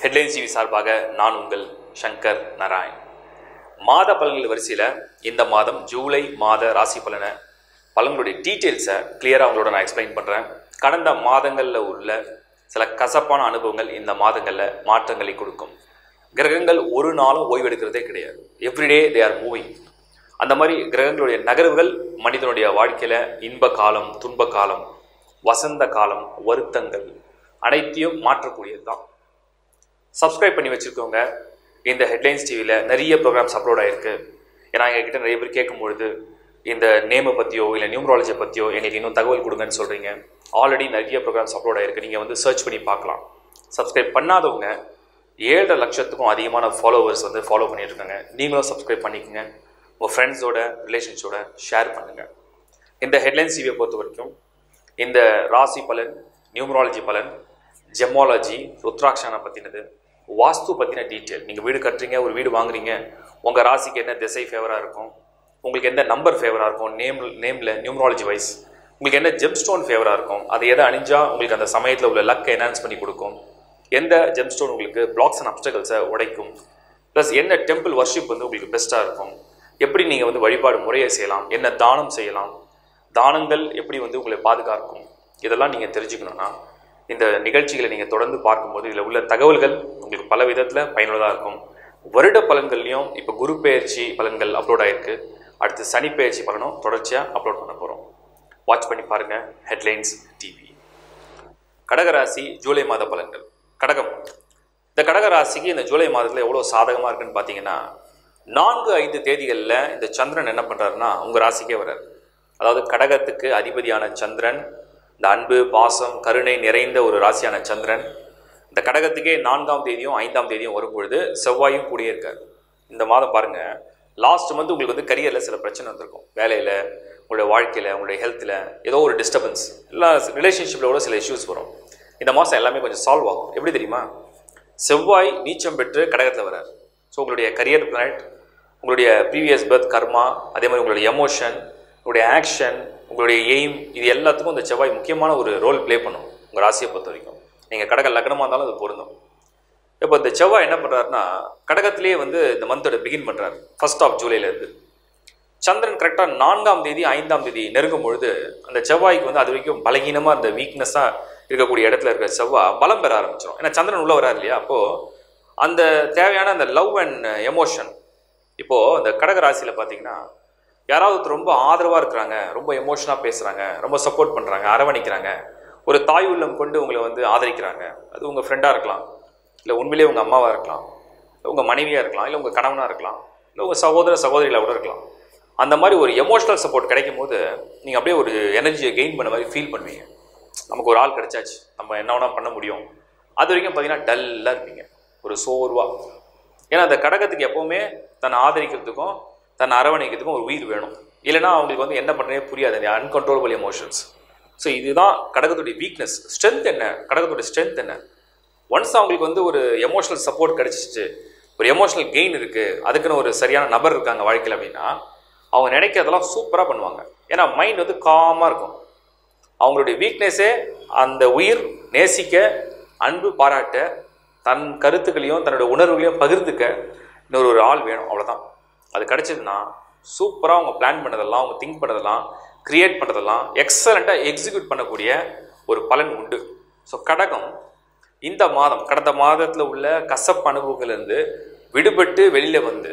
headline TV சார்பாக நான் உங்கள் சங்கர் நாராயண் மாத பலன்கள் வரிசையில் இந்த மாதம் ஜூலை மாத ராசி பலனை பலன்களுடைய டீட்டெயில்ஸை கிளியராக உங்களோட நான் எக்ஸ்பிளைன் பண்ணுறேன் கடந்த மாதங்களில் உள்ள சில கசப்பான அனுபவங்கள் இந்த மாதங்களில் மாற்றங்களை கொடுக்கும் கிரகங்கள் ஒரு நாளும் ஓய்வெடுக்கிறதே கிடையாது எவ்ரிடே தே ஆர் மூவிங் அந்த மாதிரி கிரகங்களுடைய நகர்வுகள் மனிதனுடைய வாழ்க்கையில் இன்ப காலம் துன்ப காலம் வசந்த காலம் வருத்தங்கள் அனைத்தையும் மாற்றக்கூடியது தான் சப்ஸ்கிரைப் பண்ணி வச்சுருக்கவங்க இந்த ஹெட்லைன்ஸ் டிவியில் நிறைய ப்ரோக்ராம்ஸ் அப்லோட் ஆகிருக்கு ஏன்னா எங்ககிட்ட நிறைய பேர் கேட்கும்பொழுது இந்த நேமை பற்றியோ இல்லை நியூமராலஜி பற்றியோ எங்களுக்கு இன்னும் தகவல் கொடுங்கன்னு சொல்கிறீங்க ஆல்ரெடி நிறைய ப்ரோக்ராம்ஸ் அப்லோட் ஆகிருக்கு நீங்கள் வந்து சர்ச் பண்ணி பார்க்கலாம் சப்ஸ்கிரைப் பண்ணாதவங்க ஏழரை லட்சத்துக்கும் அதிகமான ஃபாலோவர்ஸ் வந்து ஃபாலோ பண்ணியிருக்காங்க நீங்களும் சப்ஸ்கிரைப் பண்ணிக்கோங்க உங்கள் ஃப்ரெண்ட்ஸோட ரிலேஷன்ஸோட ஷேர் பண்ணுங்கள் இந்த ஹெட்லைன்ஸ் டிவியை பொறுத்த வரைக்கும் இந்த ராசி பலன் நியூமராலஜி பலன் ஜெமாலஜி ருத்ராட்சனை பற்றினது வாஸ்து பற்றின டீட்டெயில் நீங்கள் வீடு கட்டுறீங்க ஒரு வீடு வாங்குறீங்க உங்கள் ராசிக்கு என்ன திசை ஃபேவராக இருக்கும் உங்களுக்கு எந்த நம்பர் ஃபேவராக இருக்கும் நேம் நேமில் நியூமராலஜி வைஸ் உங்களுக்கு என்ன ஜெம் ஸ்டோன் ஃபேவராக இருக்கும் அது எதை அணிஞ்சா உங்களுக்கு அந்த சமயத்தில் உள்ள லக்கை என்ஹான்ஸ் பண்ணி கொடுக்கும் எந்த ஜெம் ஸ்டோன் உங்களுக்கு பிளாக்ஸ் அண்ட் அப்டகல்ஸை உடைக்கும் ப்ளஸ் என்ன டெம்பிள் வர்ஷிப் வந்து உங்களுக்கு பெஸ்ட்டாக இருக்கும் எப்படி நீங்கள் வந்து வழிபாடு முறையை செய்யலாம் என்ன தானம் செய்யலாம் தானங்கள் எப்படி வந்து உங்களை பாதுகாக்கும் இதெல்லாம் நீங்கள் தெரிஞ்சுக்கணுன்னா இந்த நிகழ்ச்சிகளை நீங்கள் தொடர்ந்து பார்க்கும்போது இதில் உள்ள தகவல்கள் உங்களுக்கு பல விதத்தில் பயனுள்ளதாக இருக்கும் வருட பலன்கள்லையும் இப்போ குரு பெயர்ச்சி பலன்கள் அப்லோட் ஆகிருக்கு அடுத்து சனி பெயர்ச்சி பலனும் தொடர்ச்சியாக அப்லோட் பண்ண போகிறோம் வாட்ச் பண்ணி பாருங்கள் ஹெட்லைன்ஸ் டிவி கடகராசி ஜூலை மாத பலன்கள் கடகம் இந்த கடகராசிக்கு இந்த ஜூலை மாதத்தில் எவ்வளோ சாதகமாக இருக்குன்னு பார்த்தீங்கன்னா நான்கு ஐந்து தேதிகளில் இந்த சந்திரன் என்ன பண்ணுறாருன்னா உங்கள் ராசிக்கே வர்றார் அதாவது கடகத்துக்கு அதிபதியான சந்திரன் இந்த அன்பு பாசம் கருணை நிறைந்த ஒரு ராசியான சந்திரன் இந்த கடகத்துக்கே நான்காம் தேதியும் ஐந்தாம் தேதியும் வரும்பொழுது செவ்வாயும் கூடியே இருக்கார் இந்த மாதம் பாருங்கள் லாஸ்ட் மந்த் உங்களுக்கு வந்து கரியரில் சில பிரச்சனை வந்திருக்கும் வேலையில் உங்களுடைய வாழ்க்கையில் உங்களுடைய ஹெல்த்தில் ஏதோ ஒரு டிஸ்டர்பன்ஸ் இல்லை ரிலேஷன்ஷிப்பில் கூட சில இஷ்யூஸ் வரும் இந்த மாதம் எல்லாமே கொஞ்சம் சால்வ் ஆகும் எப்படி தெரியுமா செவ்வாய் நீச்சம் பெற்று கடகத்தில் வரார் ஸோ உங்களுடைய கரியர் பிளானட் உங்களுடைய ப்ரீவியஸ் பர்த் கர்மா அதே மாதிரி உங்களுடைய எமோஷன் உங்களுடைய ஆக்ஷன் உங்களுடைய எய்ம் இது எல்லாத்துக்கும் இந்த செவ்வாய் முக்கியமான ஒரு ரோல் ப்ளே பண்ணும் உங்கள் ராசியை பொறுத்த வரைக்கும் நீங்கள் கடக லக்னமாக இருந்தாலும் அது பொருந்தும் இப்போ இந்த செவ்வாய் என்ன பண்ணுறாருன்னா கடகத்திலேயே வந்து இந்த மந்தோட பிகின் பண்ணுறாரு ஃபர்ஸ்ட் ஆஃப் ஜூலைலேருந்து சந்திரன் கரெக்டாக நான்காம் தேதி ஐந்தாம் தேதி நெருங்கும் பொழுது அந்த செவ்வாய்க்கு வந்து அது வரைக்கும் பலகீனமாக அந்த வீக்னஸாக இருக்கக்கூடிய இடத்துல இருக்கிற செவ்வாய் பலம் பெற ஆரம்பிச்சிடும் ஏன்னா சந்திரன் உள்ளே வராரு இல்லையா அப்போது அந்த தேவையான அந்த லவ் அண்ட் எமோஷன் இப்போது இந்த கடக ராசியில் பார்த்தீங்கன்னா யாராவது ரொம்ப ஆதரவாக இருக்கிறாங்க ரொம்ப எமோஷனாக பேசுகிறாங்க ரொம்ப சப்போர்ட் பண்ணுறாங்க அரவணைக்கிறாங்க ஒரு தாய் உள்ளம் கொண்டு உங்களை வந்து ஆதரிக்கிறாங்க அது உங்கள் ஃப்ரெண்டாக இருக்கலாம் இல்லை உண்மையிலேயே உங்கள் அம்மாவாக இருக்கலாம் இல்லை உங்கள் மனைவியாக இருக்கலாம் இல்லை உங்கள் கணவனாக இருக்கலாம் இல்லை உங்கள் சகோதர சகோதரிகளாக கூட இருக்கலாம் அந்த மாதிரி ஒரு எமோஷனல் சப்போர்ட் கிடைக்கும் போது நீங்கள் அப்படியே ஒரு எனர்ஜியை கெயின் பண்ண மாதிரி ஃபீல் பண்ணுவீங்க நமக்கு ஒரு ஆள் கிடைச்சாச்சு நம்ம என்ன வேணால் பண்ண முடியும் அது வரைக்கும் பார்த்தீங்கன்னா டல்லாக இருப்பீங்க ஒரு சோர்வாக ஏன்னா அந்த கடகத்துக்கு எப்போவுமே தன்னை ஆதரிக்கிறதுக்கும் தன்னை அரவணைக்கிறதுக்கும் ஒரு உயிர் வேணும் இல்லைனா அவங்களுக்கு வந்து என்ன பண்ணுறதே புரியாது அந்த அன்கண்ட்ரோலபிள் எமோஷன்ஸ் ஸோ இதுதான் கடகத்துடைய வீக்னஸ் ஸ்ட்ரென்த் என்ன கடகத்துடைய ஸ்ட்ரென்த் என்ன ஒன்ஸ் அவங்களுக்கு வந்து ஒரு எமோஷனல் சப்போர்ட் கிடச்சிச்சு ஒரு எமோஷனல் கெயின் இருக்குது அதுக்குன்னு ஒரு சரியான நபர் இருக்காங்க வாழ்க்கையில் அப்படின்னா அவங்க நினைக்கிறதெல்லாம் சூப்பராக பண்ணுவாங்க ஏன்னா மைண்ட் வந்து காமாக இருக்கும் அவங்களுடைய வீக்னஸே அந்த உயிர் நேசிக்க அன்பு பாராட்ட தன் கருத்துக்களையும் தன்னோட உணர்வுகளையும் பகிர்ந்துக்க இன்னொரு ஒரு ஆள் வேணும் அவ்வளோதான் அது கிடச்சதுன்னா சூப்பராக அவங்க பிளான் பண்ணதெல்லாம் அவங்க திங்க் பண்ணதெல்லாம் க்ரியேட் பண்ணுறதெல்லாம் எக்ஸலண்ட்டாக எக்ஸிக்யூட் பண்ணக்கூடிய ஒரு பலன் உண்டு ஸோ கடகம் இந்த மாதம் கடந்த மாதத்தில் உள்ள கசப்பு அனுபவங்கள்லேருந்து விடுபட்டு வெளியில் வந்து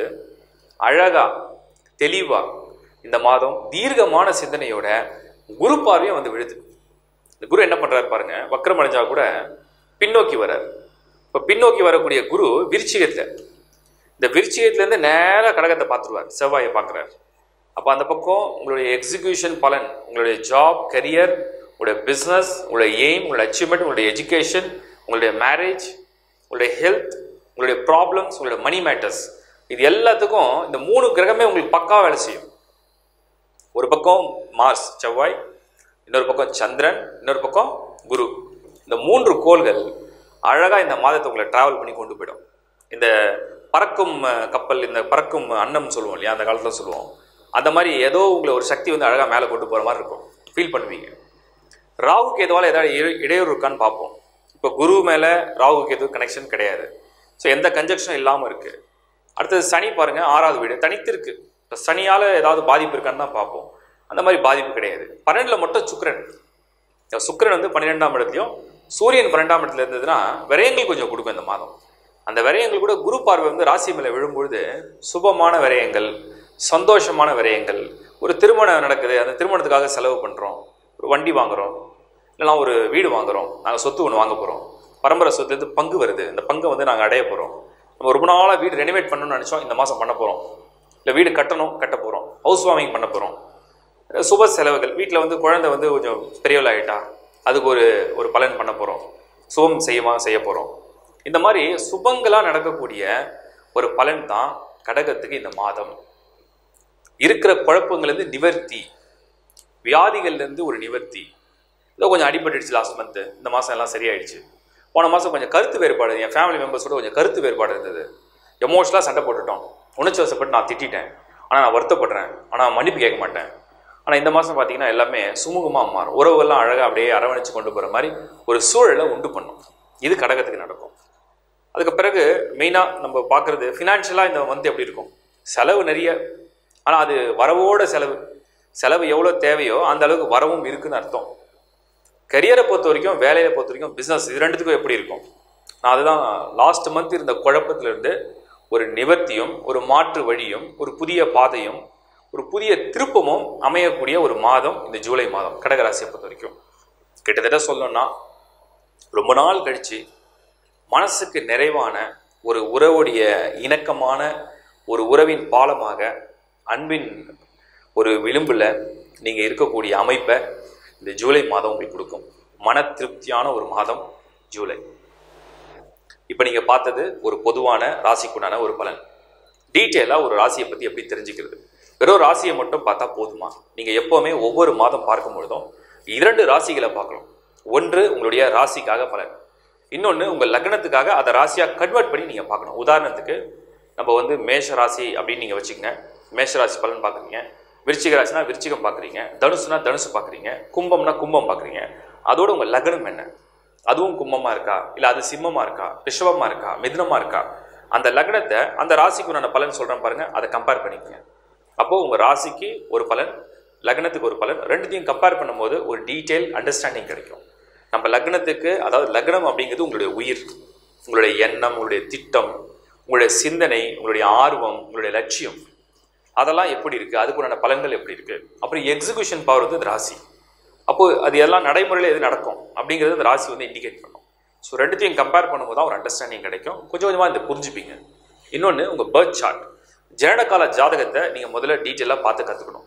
அழகாக தெளிவாக இந்த மாதம் தீர்க்கமான சிந்தனையோட குரு பார்வையும் வந்து விழுது இந்த குரு என்ன பண்ணுறாரு பாருங்க வக்கரம் அடைஞ்சா கூட பின்னோக்கி வர்றார் இப்போ பின்னோக்கி வரக்கூடிய குரு விருச்சிகத்தில் இந்த விருச்சிகத்துலேருந்து நேராக கடகத்தை பார்த்துருவார் செவ்வாயை பார்க்குறாரு அப்போ அந்த பக்கம் உங்களுடைய எக்ஸிக்யூஷன் பலன் உங்களுடைய ஜாப் கரியர் உங்களுடைய பிஸ்னஸ் உங்களுடைய எய்ம் உங்களுடைய அச்சீவ்மெண்ட் உங்களுடைய எஜுகேஷன் உங்களுடைய மேரேஜ் உங்களுடைய ஹெல்த் உங்களுடைய ப்ராப்ளம்ஸ் உங்களுடைய மணி மேட்டர்ஸ் இது எல்லாத்துக்கும் இந்த மூணு கிரகமே உங்களுக்கு பக்கா வேலை செய்யும் ஒரு பக்கம் மார்ஸ் செவ்வாய் இன்னொரு பக்கம் சந்திரன் இன்னொரு பக்கம் குரு இந்த மூன்று கோள்கள் அழகாக இந்த மாதத்தை உங்களை ட்ராவல் பண்ணி கொண்டு போயிடும் இந்த பறக்கும் அஹ், கப்பல் இந்த பறக்கும் அன்னம் சொல்லுவோம் இல்லையா அந்த காலத்தில் சொல்லுவோம் அந்த மாதிரி ஏதோ உங்களை ஒரு சக்தி வந்து அழகாக மேலே கொண்டு போகிற மாதிரி இருக்கும் ஃபீல் பண்ணுவீங்க ராகு கேதுவால் ஏதாவது இட- இடையூறு இருக்கான்னு பார்ப்போம் இப்போ குரு மேலே ராகு கேது கனெக்ஷன் கிடையாது ஸோ எந்த கன்ஜெக்ஷனும் இல்லாமல் இருக்குது அடுத்தது சனி பாருங்கள் ஆறாவது வீடு தனித்து இருக்குது இப்போ சனியால் ஏதாவது பாதிப்பு இருக்கான்னு தான் பார்ப்போம் அந்த மாதிரி பாதிப்பு கிடையாது பன்னெண்டில் மட்டும் சுக்கிரன் இந்த சுக்கிரன் வந்து பன்னிரெண்டாம் இடத்துலையும் சூரியன் பன்னெண்டாம் இடத்துல இருந்ததுன்னா விரயங்கள் கொஞ்சம் கொடுக்கும் இந்த மாதம் அந்த விரயங்கள் கூட குரு பார்வை வந்து ராசி மேலே விழும்பொழுது சுபமான விரயங்கள் சந்தோஷமான விரயங்கள் ஒரு திருமணம் நடக்குது அந்த திருமணத்துக்காக செலவு பண்ணுறோம் ஒரு வண்டி வாங்குறோம் இல்லைனா ஒரு வீடு வாங்குறோம் நாங்கள் சொத்து ஒன்று வாங்க போகிறோம் பரம்பரை சொத்துலேருந்து பங்கு வருது இந்த பங்கை வந்து நாங்கள் அடைய போகிறோம் நம்ம ரொம்ப நாளாக வீடு ரெனோவேட் பண்ணணும்னு நினச்சோம் இந்த மாதம் பண்ண போகிறோம் இல்லை வீடு கட்டணும் கட்ட போகிறோம் ஹவுஸ் வார்மிங் பண்ண போகிறோம் சுப செலவுகள் வீட்டில் வந்து குழந்தை வந்து கொஞ்சம் பெரியவள் ஆகிட்டா அதுக்கு ஒரு ஒரு பலன் பண்ண போகிறோம் சுபம் செய்யமா செய்ய போகிறோம் இந்த மாதிரி சுபங்களாக நடக்கக்கூடிய ஒரு பலன் தான் கடகத்துக்கு இந்த மாதம் இருக்கிற குழப்பங்கள்லேருந்து நிவர்த்தி வியாதிகள்லேருந்து ஒரு நிவர்த்தி இதோ கொஞ்சம் அடிபட்டுடுச்சு லாஸ்ட் மந்த்து இந்த மாதம் எல்லாம் சரியாயிடுச்சு போன மாதம் கொஞ்சம் கருத்து வேறுபாடு என் ஃபேமிலி மெம்பர்ஸோட கொஞ்சம் கருத்து வேறுபாடு இருந்தது எமோஷனலாக சண்டை போட்டுட்டோம் உணர்ச்சி வசப்பட்டு நான் திட்டிட்டேன் ஆனால் நான் வருத்தப்படுறேன் ஆனால் மன்னிப்பு கேட்க மாட்டேன் ஆனால் இந்த மாதம் பார்த்தீங்கன்னா எல்லாமே சுமூகமாக மாறும் உறவுகள்லாம் அழகாக அப்படியே அரவணைச்சு கொண்டு போகிற மாதிரி ஒரு சூழலை உண்டு பண்ணும் இது கடகத்துக்கு நடக்கும் அதுக்கு பிறகு மெயினாக நம்ம பார்க்குறது ஃபினான்ஷியலாக இந்த மந்த் எப்படி இருக்கும் செலவு நிறைய ஆனால் அது வரவோட செலவு செலவு எவ்வளோ தேவையோ அந்த அளவுக்கு வரவும் இருக்குன்னு அர்த்தம் கரியரை பொறுத்த வரைக்கும் வேலையை பொறுத்த வரைக்கும் பிஸ்னஸ் இது ரெண்டுத்துக்கும் எப்படி இருக்கும் நான் அதுதான் லாஸ்ட் மந்த் இருந்த குழப்பத்திலிருந்து ஒரு நிவர்த்தியும் ஒரு மாற்று வழியும் ஒரு புதிய பாதையும் ஒரு புதிய திருப்பமும் அமையக்கூடிய ஒரு மாதம் இந்த ஜூலை மாதம் கடகராசியை பொறுத்த வரைக்கும் கிட்டத்தட்ட சொல்லணும்னா ரொம்ப நாள் கழித்து மனசுக்கு நிறைவான ஒரு உறவுடைய இணக்கமான ஒரு உறவின் பாலமாக அன்பின் ஒரு விளிம்பில் நீங்கள் இருக்கக்கூடிய அமைப்பை இந்த ஜூலை மாதம் உங்களுக்கு கொடுக்கும் மன திருப்தியான ஒரு மாதம் ஜூலை இப்போ நீங்கள் பார்த்தது ஒரு பொதுவான ராசிக்குண்டான ஒரு பலன் டீட்டெயிலாக ஒரு ராசியை பற்றி எப்படி தெரிஞ்சுக்கிறது வெறும் ராசியை மட்டும் பார்த்தா போதுமா நீங்கள் எப்போவுமே ஒவ்வொரு மாதம் பார்க்கும் பொழுதும் இரண்டு ராசிகளை பார்க்கணும் ஒன்று உங்களுடைய ராசிக்காக பலன் இன்னொன்று உங்கள் லக்னத்துக்காக அதை ராசியாக கன்வெர்ட் பண்ணி நீங்கள் பார்க்கணும் உதாரணத்துக்கு நம்ம வந்து மேஷ ராசி அப்படின்னு நீங்கள் வச்சுக்கங்க மேஷ ராசி பலன் பார்க்குறீங்க விருச்சிக ராசினா விருச்சிகம் பார்க்குறீங்க தனுசுனா தனுசு பார்க்குறீங்க கும்பம்னா கும்பம் பார்க்குறீங்க அதோட உங்கள் லக்னம் என்ன அதுவும் கும்பமாக இருக்கா இல்லை அது சிம்மமாக இருக்கா ரிஷபமாக இருக்கா மிதுனமாக இருக்கா அந்த லக்னத்தை அந்த ராசிக்கு நான் பலன் சொல்கிறேன் பாருங்கள் அதை கம்பேர் பண்ணிக்கங்க அப்போது உங்கள் ராசிக்கு ஒரு பலன் லக்னத்துக்கு ஒரு பலன் ரெண்டுத்தையும் கம்பேர் பண்ணும்போது ஒரு டீட்டெயில் அண்டர்ஸ்டாண்டிங் கிடைக்கும் நம்ம லக்னத்துக்கு அதாவது லக்னம் அப்படிங்கிறது உங்களுடைய உயிர் உங்களுடைய எண்ணம் உங்களுடைய திட்டம் உங்களுடைய சிந்தனை உங்களுடைய ஆர்வம் உங்களுடைய லட்சியம் அதெல்லாம் எப்படி இருக்குது அதுக்குண்டான பலன்கள் எப்படி இருக்குது அப்புறம் எக்ஸிகியூஷன் பவர் வந்து இந்த ராசி அப்போது அது எல்லாம் நடைமுறையில் எது நடக்கும் அப்படிங்கிறது அந்த ராசி வந்து இண்டிகேட் பண்ணும் ஸோ ரெண்டுத்தையும் கம்பேர் பண்ணும்போது தான் ஒரு அண்டர்ஸ்டாண்டிங் கிடைக்கும் கொஞ்சம் கொஞ்சமாக இந்த புரிஞ்சுப்பீங்க இன்னொன்று உங்கள் பர்த் சார்ட் ஜனனகால ஜாதகத்தை நீங்கள் முதல்ல டீட்டெயிலாக பார்த்து கற்றுக்கணும்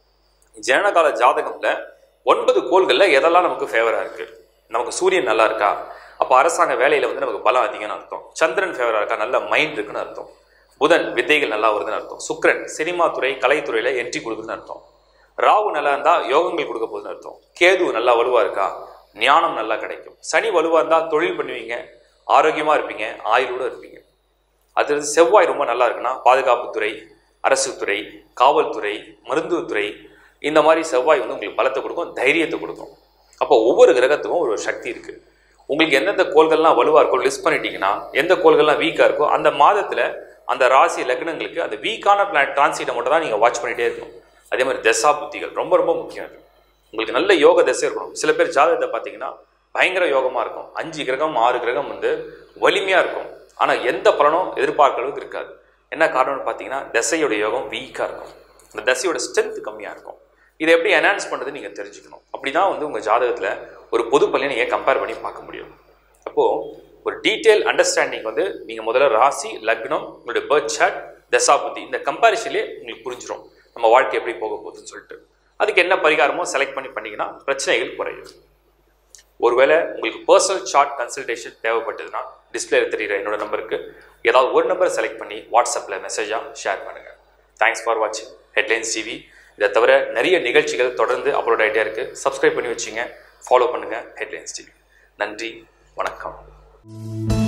ஜனனகால ஜாதகத்தில் ஒன்பது கோள்களில் எதெல்லாம் நமக்கு ஃபேவராக இருக்குது நமக்கு சூரியன் நல்லா இருக்கா அப்போ அரசாங்க வேலையில் வந்து நமக்கு பலம் அதிகம்னு அர்த்தம் சந்திரன் ஃபேவராக இருக்கா நல்ல மைண்ட் இருக்குன்னு அர்த்தம் புதன் வித்தைகள் நல்லா வருதுன்னு அர்த்தம் சுக்ரன் சினிமா துறை கலைத்துறையில் என்ட்ரி கொடுக்குதுன்னு அர்த்தம் ராகு நல்லா இருந்தால் யோகங்கள் கொடுக்க போகுதுன்னு அர்த்தம் கேது நல்லா வலுவாக இருக்கா ஞானம் நல்லா கிடைக்கும் சனி வலுவாக இருந்தால் தொழில் பண்ணுவீங்க ஆரோக்கியமாக இருப்பீங்க ஆயுளோடு இருப்பீங்க அது செவ்வாய் ரொம்ப நல்லா இருக்குன்னா பாதுகாப்புத்துறை அரசு துறை காவல்துறை மருத்துவத்துறை இந்த மாதிரி செவ்வாய் வந்து உங்களுக்கு பலத்தை கொடுக்கும் தைரியத்தை கொடுக்கும் அப்போ ஒவ்வொரு கிரகத்துக்கும் ஒரு சக்தி இருக்குது உங்களுக்கு எந்தெந்த கோள்கள்லாம் வலுவாக இருக்கோ லிஸ்ட் பண்ணிட்டீங்கன்னா எந்த கோள்கள்லாம் வீக்காக இருக்கோ அந்த மாதத்தில் அந்த ராசி லக்னங்களுக்கு அந்த வீக்கான பிளான் டிரான்சிட்டை மட்டும் தான் நீங்கள் வாட்ச் பண்ணிகிட்டே இருக்கணும் அதே மாதிரி தசா புத்திகள் ரொம்ப ரொம்ப முக்கியம் அது உங்களுக்கு நல்ல யோக தசை இருக்கணும் சில பேர் ஜாதகத்தை பார்த்தீங்கன்னா பயங்கர யோகமாக இருக்கும் அஞ்சு கிரகம் ஆறு கிரகம் வந்து வலிமையாக இருக்கும் ஆனால் எந்த பலனும் எதிர்பார்க்க அளவுக்கு இருக்காது என்ன காரணம்னு பார்த்தீங்கன்னா தசையோட யோகம் வீக்காக இருக்கும் அந்த தசையோட ஸ்ட்ரென்த் கம்மியாக இருக்கும் இதை எப்படி என்ஹான்ஸ் பண்ணுறது நீங்கள் தெரிஞ்சுக்கணும் அப்படி தான் வந்து உங்கள் ஜாதகத்தில் ஒரு பொது பலனை நீங்கள் கம்பேர் பண்ணி பார்க்க முடியும் அப்போது ஒரு டீட்டெயில் அண்டர்ஸ்டாண்டிங் வந்து நீங்கள் முதல்ல ராசி லக்னம் உங்களுடைய பர்த் சார்ட் தசாபுத்தி இந்த கம்பேரிஷன்லேயே உங்களுக்கு புரிஞ்சிடும் நம்ம வாழ்க்கை எப்படி போக போகுதுன்னு சொல்லிட்டு அதுக்கு என்ன பரிகாரமோ செலக்ட் பண்ணி பண்ணிங்கன்னா பிரச்சனைகள் குறையும் ஒருவேளை உங்களுக்கு பர்சனல் சார்ட் கன்சல்டேஷன் தேவைப்பட்டதுன்னா டிஸ்பிளே தெரியுற என்னோட நம்பருக்கு ஏதாவது ஒரு நம்பரை செலக்ட் பண்ணி வாட்ஸ்அப்பில் மெசேஜாக ஷேர் பண்ணுங்கள் தேங்க்ஸ் ஃபார் வாட்சிங் ஹெட்லைன்ஸ் டிவி இதை தவிர நிறைய நிகழ்ச்சிகள் தொடர்ந்து அப்லோட் ஆகிட்டே இருக்குது சப்ஸ்கிரைப் பண்ணி வச்சுங்க ஃபாலோ பண்ணுங்கள் ஹெட்லைன்ஸ் டிவி நன்றி வணக்கம்